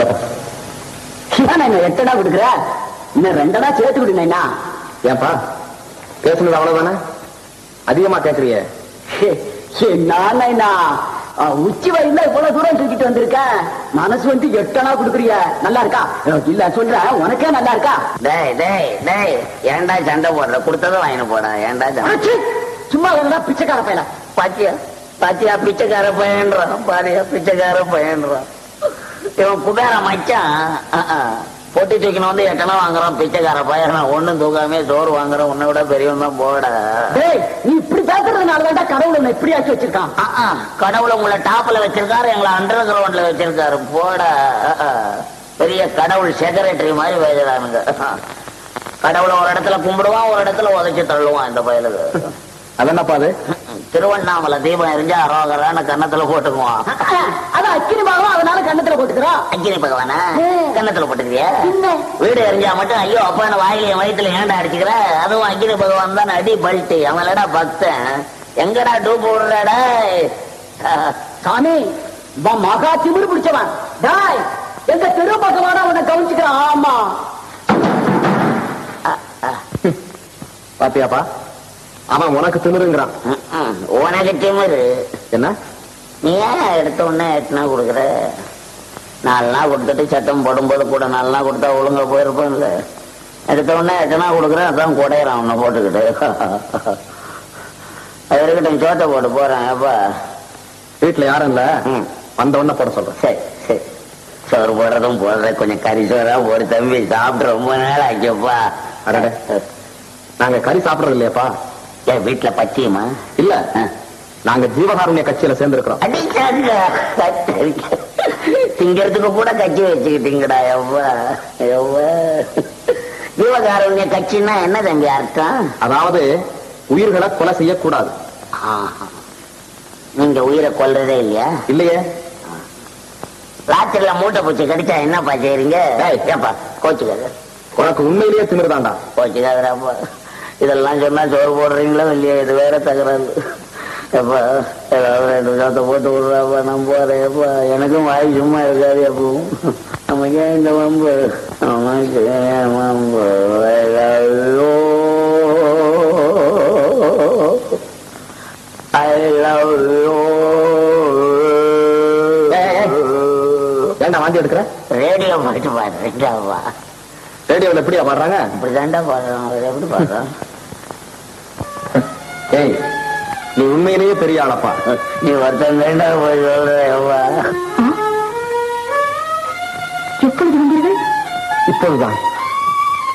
இந்தாப்பா. ஏன் என்ன எட்டடா கொடுக்குற இன்னும் ரெண்டடா சேர்த்து கொடுங்க ஏன்பா பேசுனது அவ்வளவுதானே அதிகமா கேக்குறிய நானா உச்சி வயதுல இவ்வளவு தூரம் தூக்கிட்டு வந்திருக்கேன் மனசு வந்து எட்டனா கொடுக்குறிய நல்லா இருக்கா இல்ல சொல்றேன் உனக்கே நல்லா இருக்கா டேய் டேய் டேய் ஏன்டா சண்டை போடுற கொடுத்ததும் வாங்கிட்டு போட ஏன்டா சண்டை அடச்சீ, சும்மா இருந்தா பிச்சைக்கார பையல பாத்தியா பாத்தியா பிச்சைக்கார பையன்றான் பாரியா பிச்சைக்கார பையன்றான் இவன் குபேர மச்சான் அஹ், அஹ். பொட்டி தூக்கின வந்து எட்டனா வாங்குறான் பிச்சைக்கார பையன் ஒண்ணும் தூக்காமே சோறு வாங்குறான் உன்னை விட பெரியவன் தான் போட டேய் நீ இப்படி பேசுறதுனால தான் கடவுள் உன்னை இப்படி ஆக்கி வச்சிருக்கான் அஹ், அஹ். கடவுள் உங்களை டாப்ல வச்சிருக்காரு எங்களை அண்டர் கிரவுண்ட்ல வச்சிருக்காரு போட அஹ், அஹ். பெரிய கடவுள் செக்ரட்டரி மாதிரி பேசுறானுங்க கடவுளை ஒரு இடத்துல கும்பிடுவான் ஒரு இடத்துல உதைச்சு தள்ளுவான் இந்த பயலுக்கு அது என்னப்பா அது திருவண்ணாமலை தீபம் எரிஞ்சா அரோகரான கன்னத்துல போட்டுக்குவான் அதான் அக்கினி பாகம் அதனால கண்ணத்துல போட்டுக்கிறான் அக்கினி பகவானா ம். கன்னத்துல போட்டுக்கிறியா பின்ன? வீடு எரிஞ்சா மட்டும் ஐயோ அப்பா நான் வாயில வயிற்றுல ஏன்டா அடிச்சுக்கிற அதுவும் அக்கினி பகவான் தான் அடி பல்ட்டி அவன் இல்லடா பக்தன் எங்கடா டூப் விடுறாடா சாமி இவன் மகா திமிரு பிடிச்சவன் டாய் எங்க தெரு பக்கமான உன்னை கவனிச்சுக்கிறான் ஆமா பாத்தியாப்பா அவன் உனக்கு திமிருங்கிறான் உனக்கு திமிரு என்ன நீ ஏன் எடுத்த உடனே எட்டுனா கொடுக்குற நாலு நாள் கொடுத்துட்டு சட்டம் போடும்போது கூட நாலு நாள் கொடுத்தா ஒழுங்கா போயிருப்போம்ல எடுத்த உடனே எட்டுனா கொடுக்குறேன் அதான் குடையிறான் உன்னை போட்டுக்கிட்டு அது இருக்கட்டும் சோட்டை போட்டு போறேன் அப்பா வீட்டுல யாரும் இல்ல ம். வந்த உடனே போட சொல்றேன் சரி சரி சோறு போடுறதும் போடுறேன் கொஞ்சம் கறி சோறா போடு தம்பி சாப்பிட்டு ரொம்ப நாள் ஆச்சுப்பா அடடே. நாங்க கறி சாப்பிடுறது இல்லையாப்பா ஏன் வீட்டுல பச்சியமா இல்ல ஆ. நாங்க ஜீவகாருண்ய கட்சியில சேர்ந்திருக்கிறோம் அடிச்சாங்க திங்கிறதுக்கு கூட கட்சி வச்சுக்கிட்டீங்கடா எவ்வா எவ்வா ஜீவகாருண்ய கட்சின்னா என்ன தம்பி அர்த்தம் அதாவது உயிர்களை கொலை செய்யக்கூடாது ஆஹா. நீங்க உயிரை கொல்றதே இல்லையா இல்லையே ராத்திரில மூட்டை பூச்சி கடிச்சா என்னப்பா செய்றீங்க டேய். ஏப்பா கோச்சுக்காத உனக்கு உண்மையிலேயே திமிருதாண்டா கோச்சுக்காதராப்பா இதெல்லாம் சொன்னா சோறு போடுறீங்களோ இல்லையா இது வேற தகராறு எப்பா ஏதாவது ரெண்டு சாத்தை போட்டு விடுறாப்பா நான் போறேன்ப்பா எனக்கும் வாய் சும்மா இருக்காது எப்பவும் நமக்கு ஏன் இந்த வம்பு நமக்கு ஏன் வம்பு ஐயோ ஐ லவ் யூ ஏன்டா வாந்தி எடுக்கிற ரேடியோ பாட்டு பாடுறீங்களாப்பா ரேடியோல எப்படியா பாடுறாங்க இப்படிதான்டா பாடுறோம் அவர் எப்படி பாடுறோம் ஏய் நீ உண்மையிலேயே பெரிய ஆளப்பா நீ ஒருத்தன் வேண்டா போய் சொல்றேன்ப்பா எப்பொழுது வந்தீர்கள் இப்பொழுதுதான்